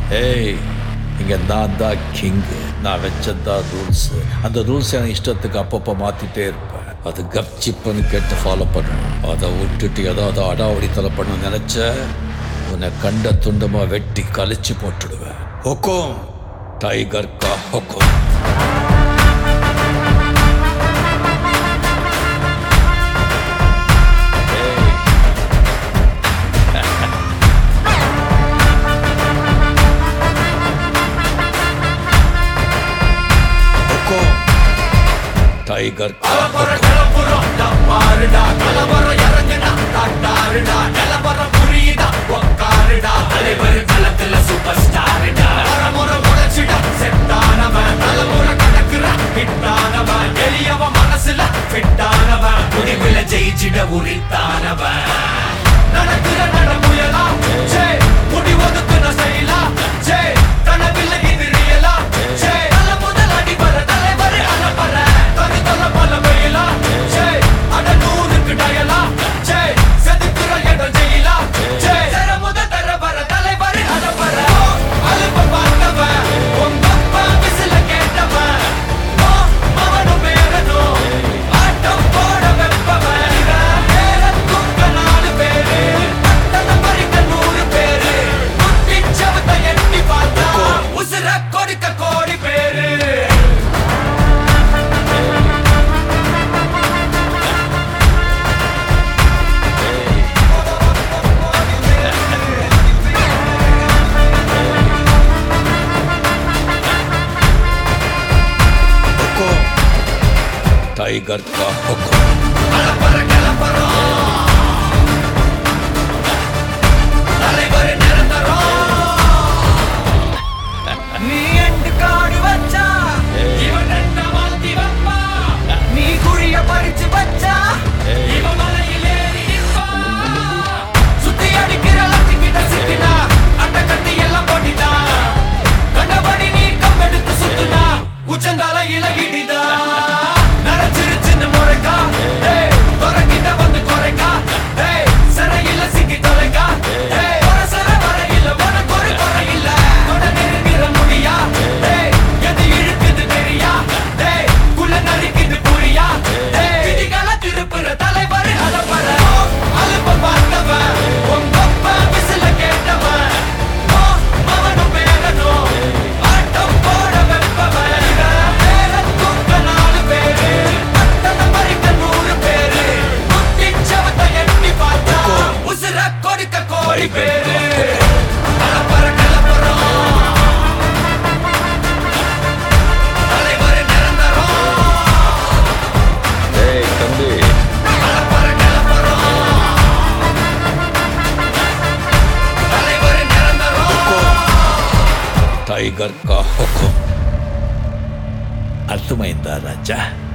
ஏய் இங்க நான் தான் கிங்கு நான் வச்சதான் ரூல்ஸ் அந்த ரூல்ஸ் எனக்கு இஷ்டத்துக்கு அப்பப்போ மாத்திட்டே இருப்பேன் அது கப்சிப்புன்னு கேட்டு ஃபாலோ பண்ணணும் அதை விட்டுட்டு ஏதாவது அடாவடித்தலை பண்ண நினைச்ச உன்னை கண்ட துண்டமா வெட்டி கழிச்சு போட்டுடுவேன் ஹொக்கும் டைகர் கா ஹொக்கும் ஹொக்கும் டைகர் கா ஹொக்கும் ஜெயிச்சிட உரித்தானவன் நடக்கிற நடமுயலா ஜே முடி ஒதுக்குன செயலா ஜே கனவில்லை இது ரியலா ஜே நல்ல முதல் அடி வர தலைவர் அலப்பற தனி தல பல வெயிலா ஜே அட நூறுக்கு டயலா ஜே செதுக்குற இடம் ஜெயிலா ஜே தர முத தர வர தலைவர் அலப்பற அலுப்ப பார்த்தவன் உங்க அப்பா விசில கேட்டவன் ஓ, மவனும் பேரனும் ஆட்டம் போட வெப்பவன் இவன் பேர தூக்க நாலு பேரு பட்டணம் பறிக்க நூறு பேரு குத்தி சவத்தை எட்டி பார்த்தா உசுர கொடுக்க கோடி பேரு ஹொக்கும் டைகர் கா ஹொக்கும் அலப்பற கிளப்பறோம் தலைவர் நிரந்தரம் நீ எண்டு காடு வச்சா இவன் என்ன மாத்தி வைப்பா நீ குழிய பறிச்சு வச்சா இவன் மலையில் ஏறி நிற்பா சுத்தி அடிக்கிற லட்சிக்கிட்ட சிக்கினா அட்ட கட்டி எல்லாம் போட்டிட்டா கண்டபடி நீ கம்பெடுத்து சுத்துனா உச்சந்தால இலகிடிதா நரைச்சிருச்சுன்னு முறைக்கா ஏய் துறக்கிட்ட வந்து குறைக்கா ஏய் சிறையில சிக்கி தொலைக்கா ஏய் ஒரு சிற வரையில உனக்கு ஒரு குறை இல்ல தொட நெருங்கிற முடியா ஏய் எது இழுக்குது தெரியா ஏய் குள்ள நறுக்குது புரியா ஏய் விதிகளை திருப்புற தலைவர் அலப்பற அலுப்ப பார்த்தவன் உங்க அப்பா விசில கேட்டவன் ஓ, மவனும் பேரனும் ஆட்டம் போட வெப்பவன் இவன் பேர தூக்க நாலு பேரு பட்டணம் பறிக்க நூறு பேரு குத்தி சவத்தை எட்டி பார்த்தா உசுர கொடுக்க கோடி பேரு அலப்பற கிளப்புறோம் தலைவர் நிரந்தரம் ஏய் தம்பி அலப்பற கிளப்புறோம் தலைவர் நிரந்தரம் టైగర్ కా హుకుం అర్థమైందా రాజా